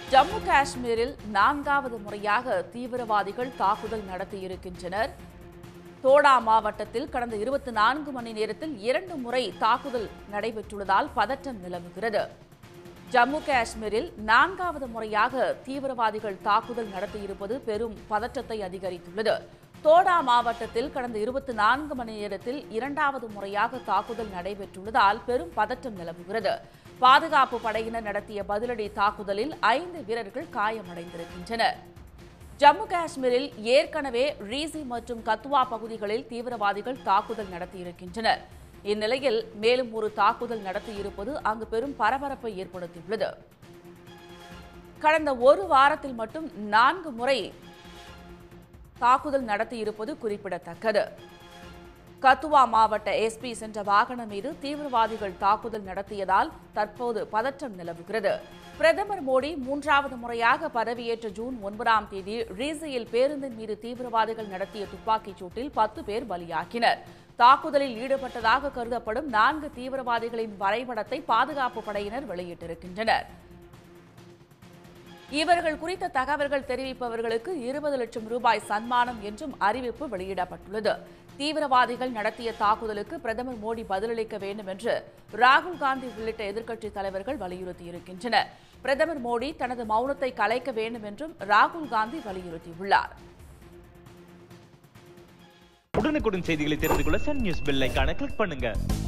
ஜம்மு காஷ்மீரில் நான்காவது முறையாக தீவிரவாதிகள் தாக்குதல் நடத்தியிருக்கின்றனர் தோடா மாவட்டத்தில் கடந்த இருபத்தி நான்கு மணி நேரத்தில் இரண்டு முறை தாக்குதல் நடைபெற்றுள்ளதால் பதற்றம் நிலவுகிறது ஜம்மு காஷ்மீரில் நான்காவது முறையாக தீவிரவாதிகள் தாக்குதல் நடத்தியிருப்பது பெரும் பதற்றத்தை அதிகரித்துள்ளது தோடா மாவட்டத்தில் கடந்த இருபத்தி நான்கு மணி நேரத்தில் இரண்டாவது முறையாக தாக்குதல் நடைபெற்றுள்ளதால் பெரும் பதற்றம் நிலவுகிறது பாதுகாப்பு படையினர் நடத்திய பதிலடி தாக்குதலில் ஐந்து வீரர்கள் காயமடைந்திருக்கின்றனர் ஜம்மு காஷ்மீரில் ஏற்கனவே ரீசி மற்றும் கத்துவா பகுதிகளில் தீவிரவாதிகள் தாக்குதல் நடத்தியிருக்கின்றனர் இந்நிலையில் மேலும் ஒரு தாக்குதல் நடத்தியிருப்பது அங்கு பெரும் பரபரப்பை ஏற்படுத்தியுள்ளது கடந்த ஒரு வாரத்தில் மட்டும் நான்கு முறை தாக்குதல் நடத்தியிருப்பது குறிப்பிடத்தக்கது கத்துவா மாவட்ட எஸ்பி சென்ற வாகனம் மீது தீவிரவாதிகள் தாக்குதல் நடத்தியதால் தற்போது பதற்றம் நிலவுகிறது பிரதமர் மோடி மூன்றாவது முறையாக பதவியேற்ற ஜூன் ஒன்பதாம் தேதி ரீசியில் பேருந்தின் மீது தீவிரவாதிகள் நடத்திய துப்பாக்கிச் சூட்டில் பத்து பேர் பலியாகினர் தாக்குதலில் ஈடுபட்டதாக கருதப்படும் நான்கு தீவிரவாதிகளின் வரைபடத்தை பாதுகாப்பு படையினர் வெளியிட்டிருக்கின்றனர் இவர்கள் குறித்த தகவல்கள் தெரிவிப்பவர்களுக்கு இருபது லட்சம் ரூபாய் சன்மானம் என்றும் அறிவிப்பு வெளியிடப்பட்டுள்ளது தீவிரவாதிகள் நடத்திய தாக்குதலுக்கு பிரதமர் மோடி பதிலளிக்க வேண்டும் என்று ராகுல் காந்தி உள்ளிட்ட எதிர்க்கட்சித் தலைவர்கள் வலியுறுத்தியிருக்கின்றனர் பிரதமர் மோடி தனது மௌனத்தை கலைக்க வேண்டும் என்றும் ராகுல் காந்தி வலியுறுத்தியுள்ளார் உடனுக்குடன் செய்திகளை தெரிந்து கொள்ள சன் நியூஸ் பெல் ஐகானை கிளிக் பண்ணுங்க